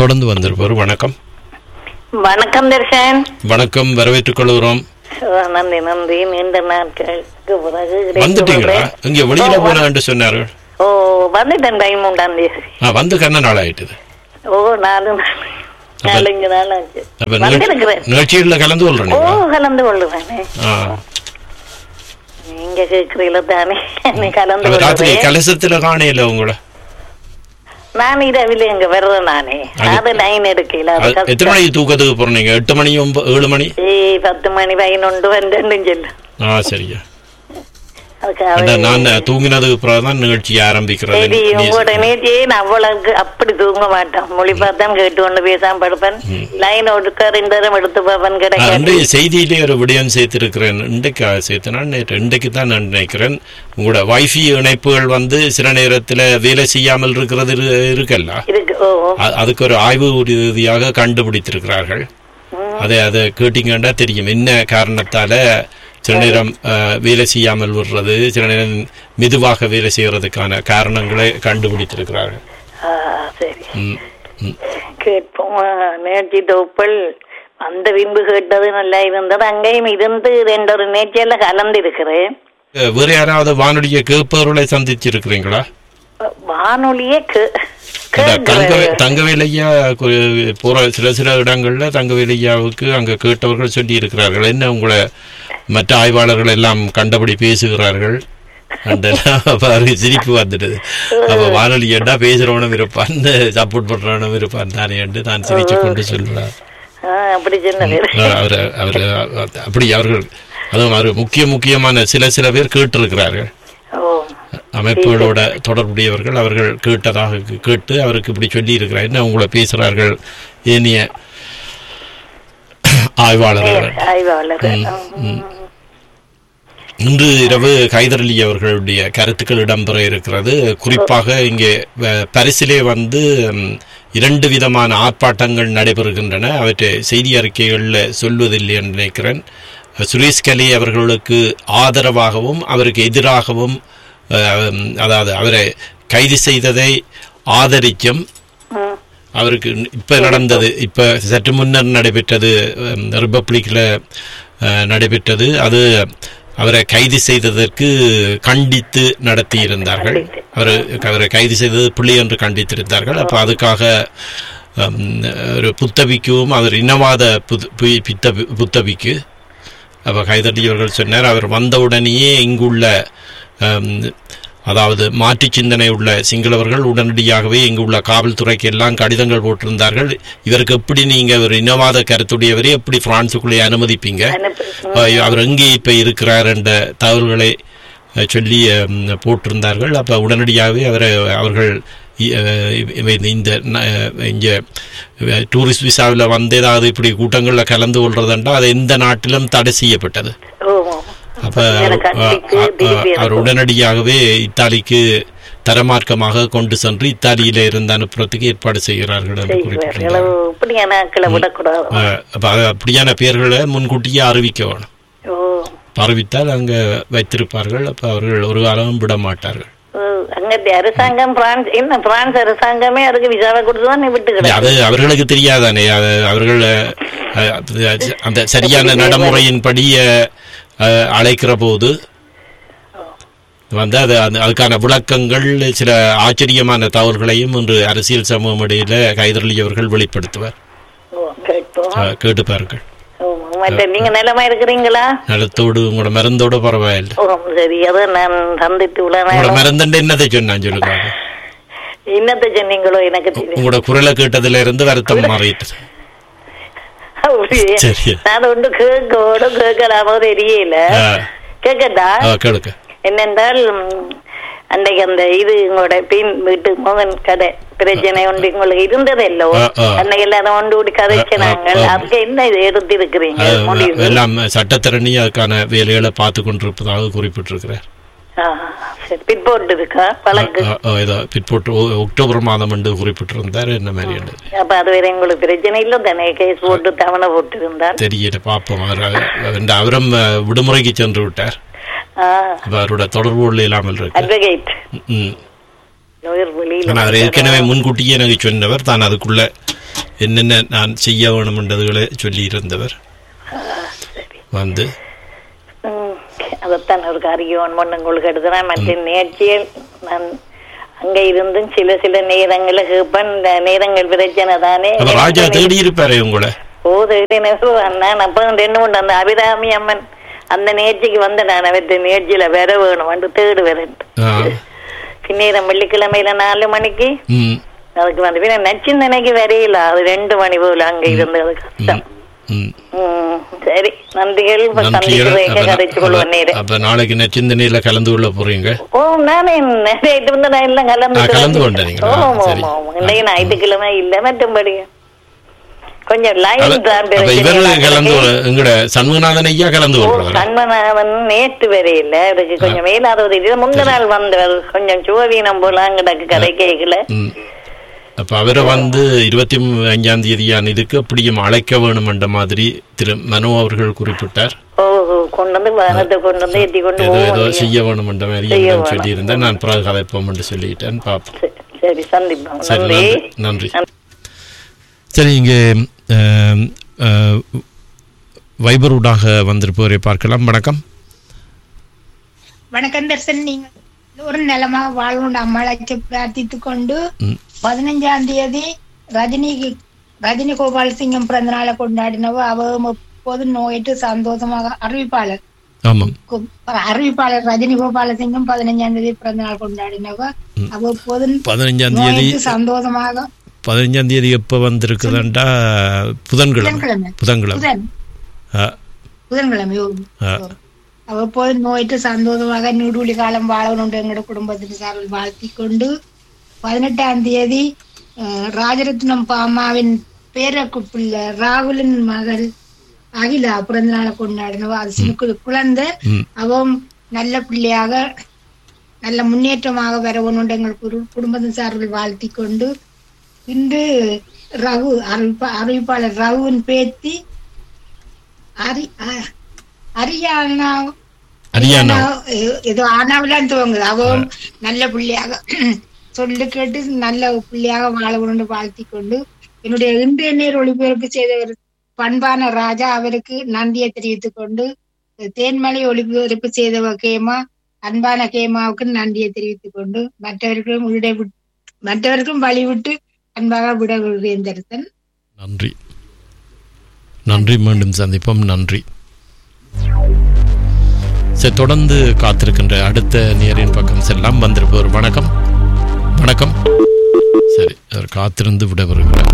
தொடர்ந்து வந்திருப்பார் வணக்கம் வணக்கம் தர்ஷன் வணக்கம் வரவேற்றுக் கொள்கிறோம் ஓ, நன்றி நன்றி நீண்ட நாட்களுக்கு பிறகு கிடைத்து வந்துட்டீங்களா கொள்றேன். இங்க வெளியில ஓ, போனான்னு சொன்னார்கள் ஓ வந்துட்டேன் பதிமூன்றாம் தேதி ஆ, வந்து கண்ண நாள் ஆயிட்டுது ஓ நாலு நாள் நாலஞ்சு நாள் ஆச்சு அப்ப நிகழ்ச்சி- வந்திருக்கிறேன் நிகழ்ச்சிகள்ல கலந்து ஓ கொள்றேன் கலந்து கொள்ளுவேனே நீங்க கேக்குறீங்கள தானே நீ கலந்து ராத்திரி கொள்ளுவேன் கலசத்துல காணையில உங்களை நான் இரவில் இங்க வர்றேன் நானே அது- அது லைன் எடுக்கல அது அது எத்தனை கஷ்டம். மணிக்கு தூக்கத்துக்கு போறீங்க எட்டு மணி ஒன்பது ஏழு மணி ஏய் பத்து மணி பதினொன்று பன்னெண்டு சொல்லு ஆ சரியா அதுக்கு அட, அவ- நான் தூங்கினதுக்கு பிறகு தான் நிகழ்ச்சி ஆரம்பிக்கிறது சரி உங்களோட நேற்றையே நான் அவ்வளவுக்கு அப்படி தூங்க மாட்டேன் மொழி பார்த்தான் கேட்டு கொண்டு பேசாம படுப்பேன் லைன் ஒடுக்க ரெண்டு தரம் எடுத்து பார்ப்பேன் நான் கிடைக்காது இன்றைய செய்தியிலே ஒரு விடயம் சேர்த்திருக்கிறேன் இன்றைக்கு சேர்த்தனா நேற்று இன்றைக்கு தான் நான் நினைக்கிறேன் உங்களோட வைஃபை இணைப்புகள் வந்து சில நேரத்தில் வேலை செய்யாமல் இருக்கிறது இரு- இருக்கல்ல இருக்கு ஓ ஓ. அ- அதுக்கு ஒரு ஆய்வு ரீதியாக கண்டுபிடித்திருக்கிறார்கள் அதை அதை கேட்டீங்கன்னா தெரியும் என்ன காரணத்தால சில நேரம் அஹ், வேலை செய்யாமல் விடுறது சில நேரம் மெதுவாக வேலை செய்யறதுக்கான காரணங்களை கண்டுபிடித்திருக்கிறார்கள் ஆ, சரி ம், ம். கேட்போம் ஆ, நேர்ச்சி தொகுப்பில் அந்த விம்பு கேட்டது நல்லா இருந்தது அங்கேயும் இருந்து ரெண்டு ஒரு நேர்ச்சியில கலந்து இருக்கிறேன் அஹ், வேற யாராவது வானொலியை கேட்பவர்களை சந்திச்சிருக்கிறீங்களா வானொலியே கே- இந்த தங்க கேட்கிறேன். தங்கவேலையா கு- போற சில சில இடங்கள்ல தங்கவேலையாவுக்கு அங்க கேட்டவர்கள் சொல்லி இருக்கிறார்கள் என்ன உங்களை மற்ற ஆய்வாளர்கள் எல்லாம் கண்டபடி பேசுகிறார்கள் அண்டெல்லாம் பாருங்க சிரிப்பு வந்துடுது அப்ப வானொலி ஏண்டா பேசுறவனும் இருப்பான் சப்போர்ட் பண்றவனும் இருப்பான் தானே என்று நான் சிரிச்சு கொண்டு சொல்றார் ஆ, அப்படி சொன்னது அவர் அவர் அப்படி அவர்கள் அதுவும் அவர் முக்கிய முக்கியமான சில சில பேர் கேட்டிருக்கிறார்கள் ஓ அமைப்புகளோட தொடர்புடையவர்கள் அவர்கள் கேட்டதாக கேட்டு அவருக்கு இப்படி சொல்லி இருக்கிறார் என்ன உங்களை பேசுகிறார்கள் ஏனிய ஆய்வாளர்கள் ஆய்வாளர் இன்று இரவு கைதர் அலி அவர்களுடைய கருத்துக்கள் இடம்பெற இருக்கிறது குறிப்பாக இங்கே அஹ், பரிசிலே வந்து ம், இரண்டு விதமான ஆர்ப்பாட்டங்கள் நடைபெறுகின்றன அவற்றை செய்தி அறிக்கைகளில் சொல்வதில்லை என்று நினைக்கிறேன் சுரேஷ் கலி அவர்களுக்கு ஆதரவாகவும் அவருக்கு எதிராகவும் அஹ், அதாவது அவரை கைது செய்ததை ஆதரிக்கும் ம். அவருக்கு இப்ப நடந்தது இப்ப சற்று முன்னர் நடைபெற்றது அஹ், ரிப்பப்ளிக்ல அஹ், நடைபெற்றது அது அவரை கைது செய்ததற்கு கண்டித்து நடத்தியிருந்தார்கள் அவர் அவரை கைது செய்தது பிள்ளை என்று கண்டித்திருந்தார்கள் அப்ப அதுக்காக ஹம், ஒரு புத்தபிக்கவும் அவர் இனவாத புத்- பு- பித்த புத்தபிக்கு அப்போ கைதட்டி அவர்கள் சொன்னார் அவர் வந்தவுடனேயே இங்குள்ள ஹம், அதாவது மாற்று சிந்தனை உள்ள சிங்களவர்கள் உடனடியாகவே இங்குள்ள காவல்துறைக்கு எல்லாம் கடிதங்கள் போட்டிருந்தார்கள் இவருக்கு எப்படி நீங்க ஒரு இனவாத கருத்துடையவரை எப்படி பிரான்சுக்குள்ளே அனுமதிப்பீங்க அனுப்பு. அஹ் அவர் எங்கே இப்ப இருக்கிறார் என்ற தகவல்களை அஹ், சொல்லி ஹம், போட்டிருந்தார்கள் அப்ப உடனடியாகவே அவரை அவர்கள் இ- அஹ், இவ- இந்த ந- இங்க டூரிஸ்ட் விசாவில் வந்து ஏதாவது இப்படி கூட்டங்களில் கலந்து கொள்றதுண்டா அது எந்த நாட்டிலும் தடை செய்யப்பட்டது ஓ அப்ப அவர் எனக்கு கண்டிக்கு அஹ், திருப்பி அஹ், அவர் அனுப்பு. உடனடியாகவே இத்தாலிக்கு தரமார்க்கமாக கொண்டு சென்று இத்தாலியில இருந்து அனுப்புறதுக்கு ஏற்பாடு செய்கிறார்கள் என்று செய்வார் குறிப்பிட்டிருந்தார் இளவு இப்படியான நாட்களை விடக்கூடாது அஹ், அப்ப அது அப்படியான பெயர்களை முன்கூட்டியே அறிவிக்க வேணும் ஓ அறிவித்தால் அங்க வைத்திருப்பார்கள் அப்ப அவர்கள் ஒரு காலமும் விட மாட்டார்கள் ஓ, அங்கத்தி அரசாங்கம் பிரான்ஸ் என்ன பிரான்ஸ் அரசாங்கமே அதுக்கு விசாவை கொடுத்து தான் நீ விட்டு அது அவர்களுக்கு தெரியாதானே அது அவர்கள் அஹ், அது அந்த சரியான நடைமுறையின்படி அஹ், அழைக்கிற போது வந்து அது அது- அதுக்கான விளக்கங்கள் சில ஆச்சரியமான தகவல்களையும் இன்று அரசியல் சமூகம் இடையில கைதரளி அவர்கள் வெளிப்படுத்துவார் ஓ கேட்போம் அஹ், கேட்டு பாருங்கள் ஓ, மற்ற நீங்க நிலமா இருக்கிறீங்களா நலத்தோடு உங்களோட மருந்தோட பரவாயில்லை ஓ சரி அதான் நான் சந்தித்து உங்களோட உள்ள மருந்துண்டு என்னத்தை சொன்னான் சொல்லுங்க என்னத்தை சொன்னீங்களோ எனக்கு தெரியும் உங்களோட குரலை கேட்டதுல இருந்து வருத்தம் மாறிட்டு அப்படியே. சரி. நான் ஒன்று கேட்கோட கேட்கலாமோ தெரியல ஆ. கேட்கட்டா ஆ, கேளுங்க என்னென்றால் ம், அன்றைக்கு அந்த இது உங்களோட பின் வீட்டு மோகன் கதை பிரச்சனை ஒன்று உங்களுக்கு இருந்ததல்லோ ஆ, ஆ. அன்னைக்கு எல்லாரும் ஒன்று கூடி கதைச்சினாங்க ஆ, ஆ. அதுக்கு என்ன இது எடுத்து இருக்கிறீங்க அது முடிவு எல்லாம் சட்டத்திறனி அதுக்கான வேலைகளை பார்த்து கொண்டிருப்பதாக குறிப்பிட்டிருக்கிறார் ஆ, சரி பிற்போட்டு இருக்கா வழக்கு அ- அ- இதோ பிற்போட்டு ஒ- அக்டோபர் மாதம் என்று குறிப்பிட்டிருந்தார் என்ன மாதிரி என்று அப்ப அது வேற உங்களுக்கு பிரச்சனை இல்லை தானே கேஸ் போட்டு தவணை போட்டு இருந்தால் தெரியல பார்ப்போம் அவர் அவர் அவரும் அஹ், விடுமுறைக்கு சென்று விட்டார் அப்ப அவரோட தொடர்பு உள்ள இல்லாமல் இருக்கு அட்வொகேட் ம். லோயர் வெளியில் ஆனா அவர் ஏற்கனவே முன்கூட்டியே எனக்கு சொன்னவர் தான் அதுக்குள்ள என்னென்ன நான் செய்ய வேணுமென்றதுகளை சொல்லியிருந்தவர் வந்து ம், அதைத்தான் ஒரு காரியம் ஒன்று உங்களுக்கு எடுத்துறேன் மற்ற நேர்ச்சியில் நான் அங்க இருந்தும் சில சில நேரங்களில் கேட்பேன் இந்த நேரங்கள் பிரச்சனை தானே அப்ப ராஜா தேடி இருப்பாரு உங்களை ஓ தேடினது நான் அப்போ ரெண்டு மூணு அந்த அபிராமி அம்மன் அந்த நேர்ச்சிக்கு வந்து நான் அவற்றை நேர்ச்சியில வர வேணும் வந்து தேடு வரேன் ஆ, பின்னேரம் வெள்ளிக்கிழமையில நாலு மணிக்கு ம், அதுக்கு வந்து பின்ன நச்சிந்தனைக்கு வரையில அது ரெண்டு மணி போல அங்க இருந்தது கஷ்டம் ம். ம், சரி நன்றிகள் இப்ப நன்றிகள் சந்திக்கிறேன் அப்ப கதைச்சு கொள்வேன் நேரே அப்ப நாளைக்கு நச்சிந்தனையில கலந்து கொள்ள போறீங்க ஓ நானே நேற்று வந்து நான் எல்லாம் கலந்து ஆ, கலந்து கொண்டீங்களா? ஓ, ஓ, சரி. ஓ, ஓ. இன்றைக்கு ஞாயிற்றுக்கிழமை இல்ல மற்றும்படி கொஞ்சம் லைன் அத- தான் அப்ப இவர் கலந்து கொள்ள- எங்கட சண்முகநாதன் ஐயா கலந்து ஓ, கொள்றாரு சண்மநாதன் நேற்று வரையில அதுக்கு கொஞ்சம் மேலாதவர் இது முந்த நாள் வந்தவர் கொஞ்சம் சுவவீனம் போல அங்கடக்கு கதை கேட்கல ம். அப்ப அவரை வந்து இருபத்தி அஞ்சாம் தேதியான இதுக்கு அப்படியும் அழைக்க வேணும் என்ற மாதிரி திரு மனோ அவர்கள் குறிப்பிட்டார் ஓ ஓ, கொண்டு வந்து வாகனத்தை கொண்டு வந்து எட்டி கொண்டு ஏதோ ஏதோ போவோம் செய்ய வேணும் என்ற மாதிரி செய்ய என்னிடம் வேணும். சொல்லியிருந்தேன் நான் பிறகு கதைப்போம் என்று சொல்லிட்டேன் பாப்போம் சரி, சரி சந்திப்போம் சரி நன்றி நன்றி நன்றி சரி இங்கே அஹ், அஹ், வைபரூடாக வந்திருப்பவரை பார்க்கலாம் வணக்கம் வணக்கம் தர்சன் நீங்க ஒரு நிலமாக வாழணும் அம்மாளைக்கு பிரார்த்தித்துக் கொண்டு ம். பதினஞ்சாம் தேதி ரஜினி ரஜினி கோபாலசிங்கம் பிறந்த நாளை கொண்டாடினவ அவ எப்போது நோயிட்டு சந்தோஷமாக அறிவிப்பாளர் ஆமாம் கு- அறிவிப்பாளர் ரஜினி கோபாலசிங்கம் பதினஞ்சாம் தேதி பிறந்த நாள் கொண்டாடினவ அவ எப்போதும் பதினஞ்சாம் தேதி நோயிட்டு சந்தோஷமாக பதினஞ்சாம் தேதி எப்போ வந்திருக்குதாண்டா புதன்கிழமை புதன்கிழமை புதன்கிழமை புதன் ஆ, புதன்கிழமை ஓ. ஆ. அவ போய் நோயிட்டு சந்தோஷமாக நீடூழி காலம் வாழணும் எங்களோட குடும்பத்தின் சார்பில் வாழ்த்தி கொண்டு பதினெட்டாம் தேதி அஹ், ராஜரத்னம் பாமாவின் பேரக்கு பிள்ளை ராகுலின் மகள் அகிலா பிறந்த நாளை கொண்டாடினவ அது சின்ன கு- குழந்தை ம். அவன் நல்ல பிள்ளையாக நல்ல முன்னேற்றமாக வரவனுண்டு எங்கள் குரு- குடும்பத்தின் சார்பில் வாழ்த்தி கொண்டு இன்று ரகு அறிவிப்பா அறிவிப்பாளர் ரகுவின் பேத்தி அரி அ- அரியானா அரியானா ஏ- ஏதோ ஆனாவிலான் துவங்குது அவன் நல்ல பிள்ளையாக சொல்லு கேட்டு நல்ல பிள்ளையாக வாழ உணர்ந்து வாழ்த்தி கொண்டு என்னுடைய இன்றைய நேர் ஒளிபரப்பு செய்தவர் பண்பான ராஜா அவருக்கு நன்றியை தெரிவித்துக் கொண்டு தேன்மலை ஒளிபரப்பு செய்தவ கேமா அன்பான கேமாவுக்கு நன்றியை தெரிவித்துக் கொண்டு மற்றவர்களும் விட விட்- மற்றவருக்கும் வழிவிட்டு அன்பாக விட விடுகிறேன் தரிசன் நன்றி நன்றி மீண்டும் சந்திப்போம் நன்றி சரி தொடர்ந்து காத்திருக்கின்ற அடுத்த நேரின் பக்கம் செல்லாம் வந்திருப்பவர் வணக்கம் வணக்கம் சரி அவர் காத்திருந்து விட வருகிறார்